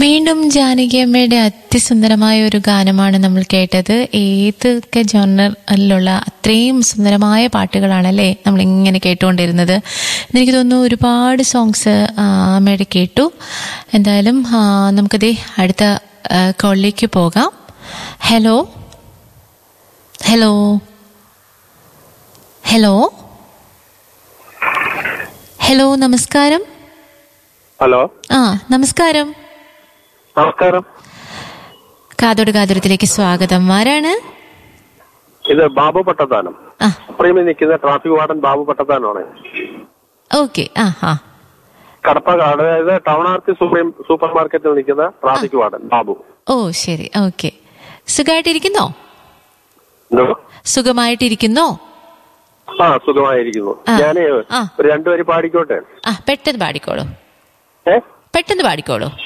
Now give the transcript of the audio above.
വീണ്ടും ജാനകിയമ്മയുടെ അതിസുന്ദരമായ ഒരു ഗാനമാണ് നമ്മൾ കേട്ടത് ഏതൊക്കെ ജോണറിലുള്ള അത്രയും സുന്ദരമായ പാട്ടുകളാണല്ലേ നമ്മൾ ഇങ്ങനെ കേട്ടുകൊണ്ടിരുന്നത് എനിക്ക് തോന്നുന്നു ഒരുപാട് സോങ്സ് അമ്മയുടെ കേട്ടു എന്തായാലും ആ, നമുക്കതേ അടുത്ത കോളിലേക്ക് പോകാം ഹലോ ഹലോ ഹലോ ഹലോ നമസ്കാരം ഹലോ ആ നമസ്കാരം നമസ്കാരം കാതോട് കാതോരത്തിലേക്ക് സ്വാഗതം ആരാണ് ഇത് ബാബു പട്ടത്താനം ആ സുപ്രീമിൽ നിൽക്കുന്ന ട്രാഫിക് വാർഡൻ ബാബു പട്ടത്താനമാണ് ഓക്കെ ആ ആ കടപ്പ അതായത് ടൗൺ ആർത്തി സുപ്രീം സൂപ്പർ മാർക്കറ്റിൽ നിൽക്കുന്ന ട്രാഫിക് വാർഡൻ ബാബു ഓ ശരി ഓക്കെ സുഖമായിട്ടിരിക്കുന്നോ എന്തോ? സുഖമായിട്ടിരിക്കുന്നോ ആ സുഖമായിരിക്കുന്നു ആ. ഞാന് ആ. ഒരു രണ്ടുപേര് പാടിക്കോട്ടെ ആ പെട്ടെന്ന് പാടിക്കോളൂ ഏ പെട്ടെന്ന് പാടിക്കോളൂ